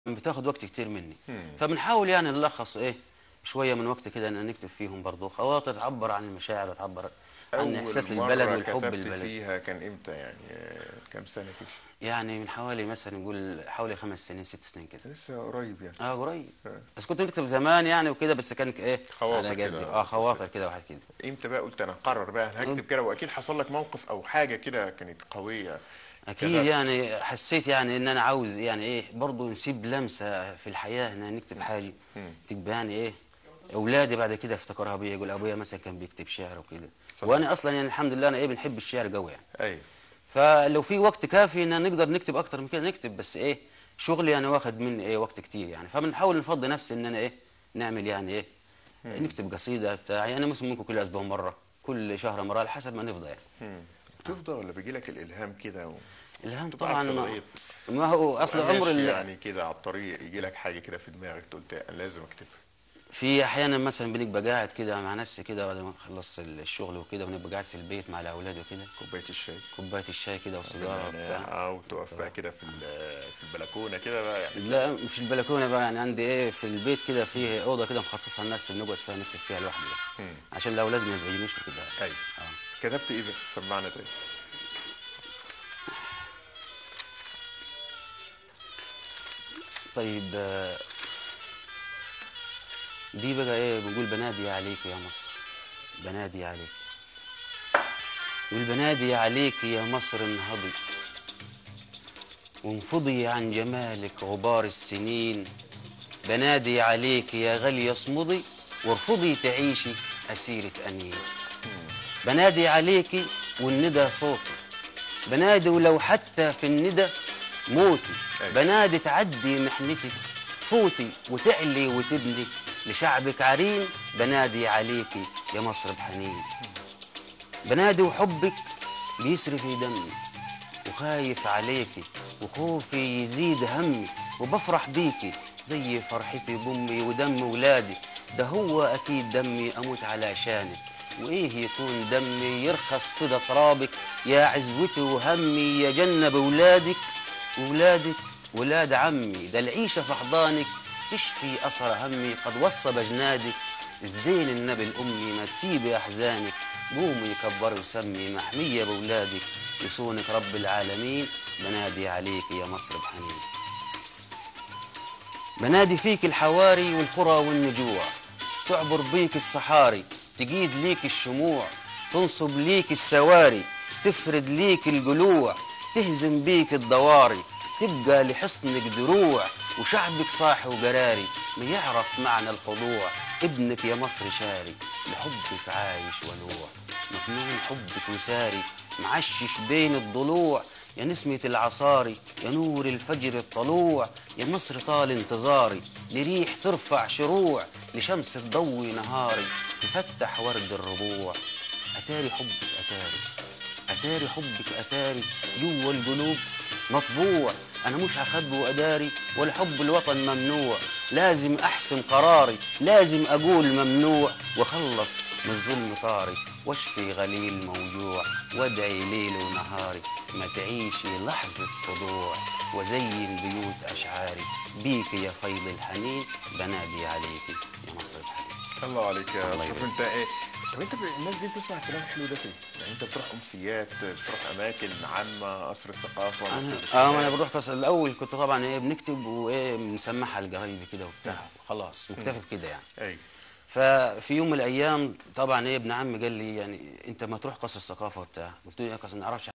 بتاخد وقت كتير مني فبنحاول يعني نلخص ايه شويه من وقت كده ان نكتب فيهم برضه خواطر تعبر عن المشاعر وتعبر عن أول احساس مرة للبلد والحب كتبت للبلد فيها كان امتى يعني آه، كام سنة كده يعني من حوالي مثلا نقول حوالي خمس سنين ست سنين كده لسه قريب يعني اه قريب آه. بس كنت بكتب زمان يعني وكده بس كانت ايه خواطر على قد كده. اه خواطر كده واحد كده امتى بقى قلت انا هقرر بقى أنا هكتب كده واكيد حصل لك موقف او حاجة كده كانت قوية اكيد كتبت. يعني حسيت يعني ان انا عاوز يعني ايه برضه نسيب لمسه في الحياه ان نكتب حاجه تبقى يعني ايه اولادي بعد كده افتكرها بيا يقول ابويا مثلا كان بيكتب شعر وكده صح. وانا اصلا يعني الحمد لله انا ايه بنحب الشعر قوي يعني ايوه فلو في وقت كافي ان نقدر نكتب اكتر من كده نكتب بس ايه شغلي يعني واخد مني ايه وقت كتير يعني فبنحاول نفضي نفسي ان انا ايه نعمل يعني ايه نكتب قصيده بتاع يعني مثلا ممكن كل اسبوع مره كل شهر مره على حسب ما نفضى يعني مم. بتفضى ولا بيجي لك الالهام كده و... الهام تبقى طبعا قاعد في ما, الغيط. ما هو اصل ماشي عمر ال- يعني كده على الطريق يجي لك حاجة كده في دماغك قلت أنا لازم اكتبها في احيانا مثلا بنبقى قاعد كده مع نفسي كده بعد ما نخلص الشغل وكده ونبقى قاعد في البيت مع الاولاد وكده كوباية الشاي كوبايه الشاي كده وسيجاره يعني وبتاع اه وتقف بقى كده في ال- في البلكونة كده بقى يعني لا مش البلكونه بقى يعني عندي ايه في البيت كده فيه اوضه كده مخصصه لنفسي بنقعد فيها نكتب فيها لوحدي يعني. عشان الاولاد ما يزعجونيش وكده ايوه آه. كتبت ايه بقى سمعنا تاني طيب آه، دي بقى ايه بنقول بنادي عليك يا مصر بنادي عليك والبنادي عليك يا مصر انهضي وانفضي عن جمالك غبار السنين بنادي عليك يا غالية اصمدي وارفضي تعيشي أسيرة أنين بنادي عليكي والندى صوتي بنادي ولو حتى في الندى موتي أيوة. بنادي تعدي محنتك فوتي وتعلي وتبني لشعبك عرين بنادي عليكي يا مصر بحنين بنادي وحبك بيسري في دمي وخايف عليكي وخوفي يزيد همي وبفرح بيكي زي فرحتي بامي ودم ولادي ده هو اكيد دمي اموت علشانك وايه يكون دمي يرخص في ده ترابك يا عزوتي وهمي يا جنة بولادك ولادك ولاد عمي ده العيشة في حضانك تشفي أثر همي قد وصى بجنادك الزين النبي الأمي ما تسيبي أحزانك قومي كبري وسمي محمية بولادك يصونك رب العالمين بنادي عليك يا مصر بحنين بنادي فيك الحواري والقرى والنجوع تعبر بيك الصحاري تجيد ليك الشموع تنصب ليك السواري تفرد ليك الجلوع تهزم بيك الضواري تبقى لحصنك دروع وشعبك صاحي وجراري ما يعرف معنى الخضوع ابنك يا مصر شاري لحبك عايش ولوع مجنون حبك وساري معشش بين الضلوع يا نسمة العصاري يا نور الفجر الطلوع يا مصر طال انتظاري لريح ترفع شروع لشمس تضوي نهاري تفتح ورد الربوع أتاري حبك أتاري أتاري حبك أتاري جوا القلوب مطبوع أنا مش هخبي وأداري والحب الوطن ممنوع لازم أحسم قراري لازم أقول ممنوع وخلص من الظلم طاري واشفي غليل موجوع وادعي ليل ونهاري ما تعيشي لحظة خضوع وزين بيوت أشعاري بيك يا فيض الحنين بنادي عليك يا مصر الحنين الله عليك يا الله شوف يبارك. انت ايه طب انت ب- الناس دي بتسمع الكلام الحلو ده فين؟ يعني انت بتروح امسيات بتروح اماكن عامه قصر الثقافه ولا انا بتروح اه ما انا الشارع؟ بروح بس الاول كنت طبعا ايه بنكتب وايه بنسمعها لقرايبي كده وبتاع خلاص مكتفي بكده يعني ايوه ففي يوم من الايام طبعا ايه ابن عمي قال لي يعني انت ما تروح قصر الثقافه وبتاع قلت له يا قصر ما اعرفش